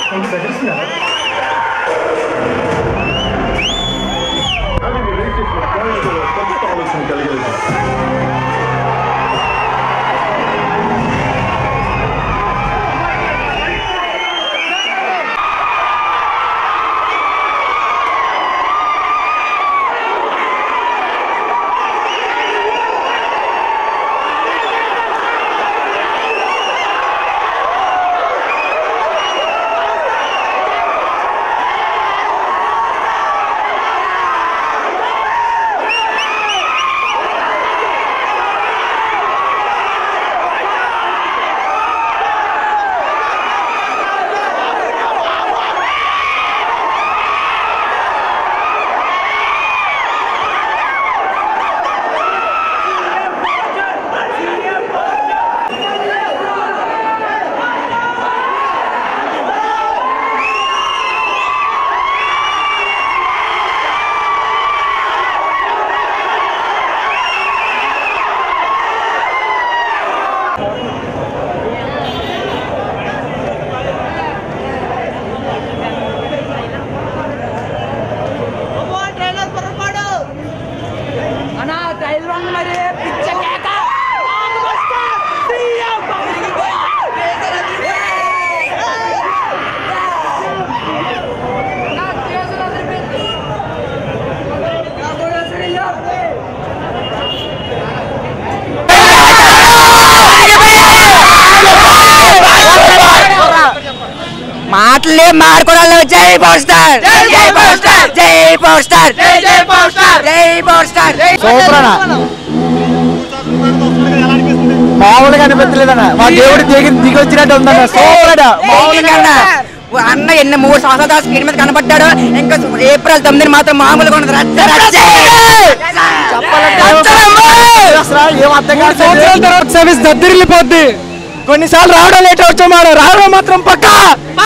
ఏంటి బెదిరిస్తున్నారా Having a rated required కొత్త ఆలోచన కలిగేది అన్నా ట్రైలర్ ఉంది మరి పిచ్చ కేక సీఎం మాటలే మాడుకోవడాలు జై పవర్ స్టార్ జై పవర్ స్టార్ జై పవర్ స్టార్ జై పవర్ స్టార్ జై పవర్ స్టార్ సూపర్ అన్న మామూలుగా అనిపించలేదన్న మా దేవుడు దిగి దిగి వచ్చినట్టు ఉందన్న సూపర్ అన్న మామూలుగా అన్న అన్న ఎన్ని మూడు సంవత్సరాల తర్వాత స్క్రీన్ మీద కనబడ్డాడు ఇంకా ఏప్రిల్ తొమ్మిది మాత్రం మామూలుగా ఉండదు రచ్చ రచ్చ అసలు ఏం అర్థం కాదు సర్వీస్ దద్దరిల్లిపోద్ది కొన్నిసార్లు రావడం లేట్ వచ్చామాడు రావడం మాత్రం పక్కా